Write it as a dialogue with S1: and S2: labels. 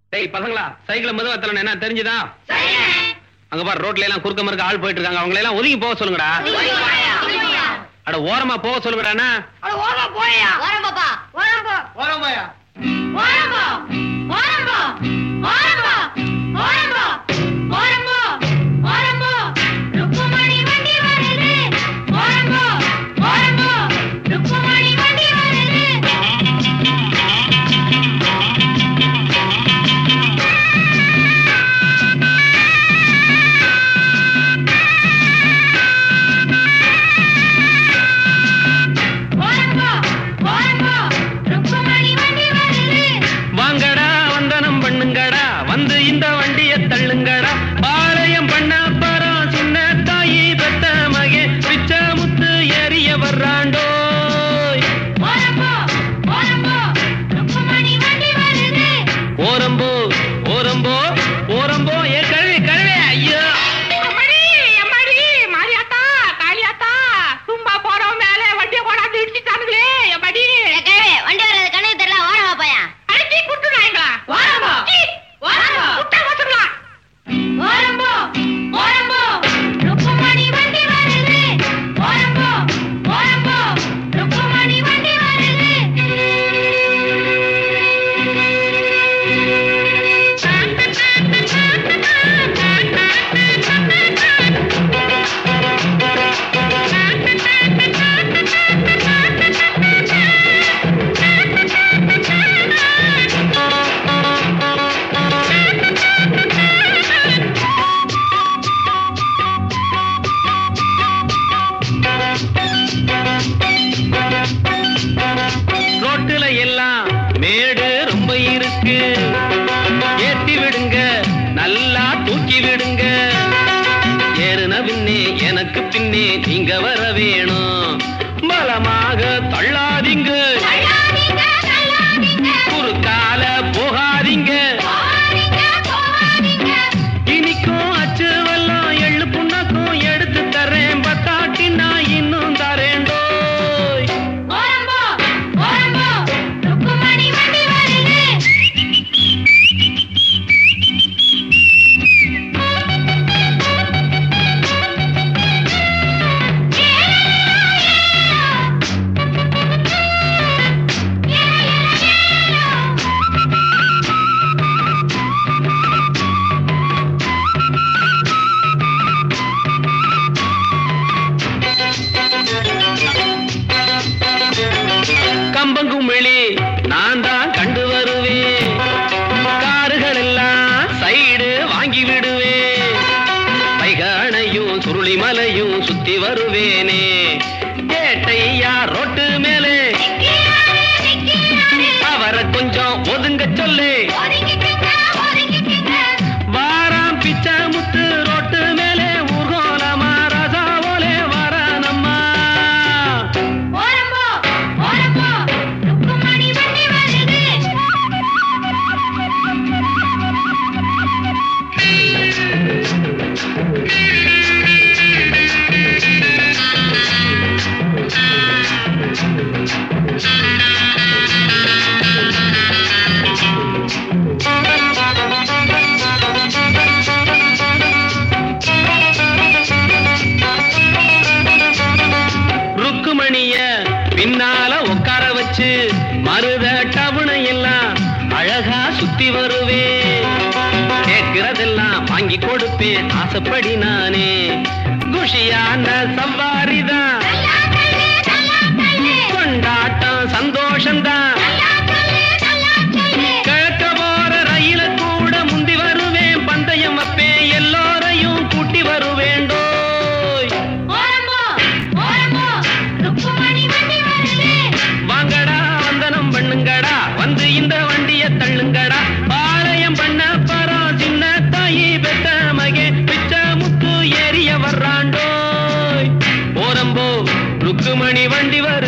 S1: டேய் பசங்களா சைக்கிள் மெதுவா தரணும் என்ன தெரிஞ்சுதா அங்க பாரு ரோட்ல எல்லாம் குறுக்க மறுக்க ஆள் போயிட்டு இருக்காங்க அவங்கள எல்லாம் ஒதுங்கி போக சொல்லுங்கடா அட ஓரமா போக சொல்லுங்கடாண்ணா
S2: ஓரம் பாப்பா ஓரம் போ
S1: ஓரம் போயா
S2: ஓரம் போ ஓரம் போ ஓரம் போ ஓரம் போ ஓரம் போ ஓரம் போ ருக்குமணி வண்டி வருது ஓரம் போ ஓரம் போ ருக்குமணி வண்டி வருது ஓரம் போ ஓரம் போ ருக்குமணி வண்டி வருது
S1: வாங்கடா வந்தனம் பண்ணுங்கடா வந்து இந்த வண்டிய தள்ளுங்கடா பாளையம் பண்ண பரம் சின்ன தாயி பெத்த மகே பிச்ச முத்து ஏறிய வர்றாண்டோய்
S2: ஓரம்போ ஓரம்போ ருக்குமணி வண்டி வருது
S1: ஓரம்போ ஓரம்போ ஓரம்போ ஏ கழுவி கழுவி ஐயோ
S3: அம்மாடி அம்மாடி மாரியாத்தா காளியாத்தா சும்மா போறவன் மேல வண்டியை கொண்டாந்து இடிச்சுட்டானுங்களே அம்மாடி
S2: கேவே வண்டி வர்றது கண்ணுக்கு தெரியல ஓரமா போயா
S3: அடிச்சு குட்டுனாங்களா
S2: ஓரம்போ ஓரம்போ
S3: குட்டை வச்சுங்களா
S2: ஓரம்போ ஓரம்போ ருக்குமணி வண்டி வருது ஓரம்போ ஓரம்போ ருக்குமணி வண்டி வருது
S1: ரோட்டுல எல்லாம் மேடு ரொம்ப இருக்கு ஏத்தி விடுங்க நல்லா தூக்கி விடுங்க ஏறுன பின்னே எனக்கு பின்னே நீங்க வர வேணும் பலமாக தள்ளாதீங்க
S2: தள்ளாதீங்க தள்ளாதீங்க
S1: குறுக்கால போகாதீங்க
S2: போகாதீங்க போகாதீங்க
S1: இனிக்கும் அச்சு வெல்லம் எள்ளு புண்ணாக்கும் எடுத்து தரேன் பத்தாட்டி நான் இன்னும் தரேண்டோய்
S2: ஓரம்போ ஓரம்போ ருக்குமணி வண்டி வருது
S1: கம்பங்குமிழி நான் தான் கண்டு வருவேன் காருகள் எல்லாம் சைடு வாங்கி விடுவேன் பைகானையும் சுருளிமலையும் சுத்தி வருவேனே ஏட்டையா ரோட்டு மேலே
S2: நிக்கிறாரு நிக்கிறாரு
S1: அவரை கொஞ்சம் ஒதுங்க சொல்லு
S2: ஒதுங்கிக்கங்க ஒதுங்கிக்கங்க
S1: வாராம் பிச்சை முத்து ரோட்டு மேலே ஊர்கோலமா ரசாவோலே வரானம்மா
S2: ஓரம்போ ஓரம்போ ருக்குமணி வண்டி வருது
S1: ருக்குமணிய பின்னால உட்கார வச்சு மருத டவுனை எல்லாம் அழகா சுத்தி வருவேன் கேட்கிறதெல்லாம் வாங்கி கொடுப்பேன் ஆசைப்படி நானே குஷியான சவாரிதான்
S2: நல்லா தள்ளு நல்லா தள்ளு
S1: கொண்டாட்டம் சந்தோஷம்தான்
S2: நல்லா தள்ளு நல்லா தள்ளு
S1: கிழக்க போற ரயில கூட முந்தி வருவேன் பந்தயம் வைப்பேன் எல்லோரையும் கூட்டி வருவேண்டோய்
S2: ஓரம்போ ஓரம்போ ருக்குமணி வண்டி வருது
S1: வாங்கடா வந்தனம் பண்ணுங்கடா வந்து இந்த வண்டிய தள்ளுங்கடா பாளையம் பண்ண பரம் சின்ன தாயி பெத்த மகே பிச்ச முத்து ஏறிய வர்றாண்டோய் ஓரம்போ ருக்குமணி வண்டி வரு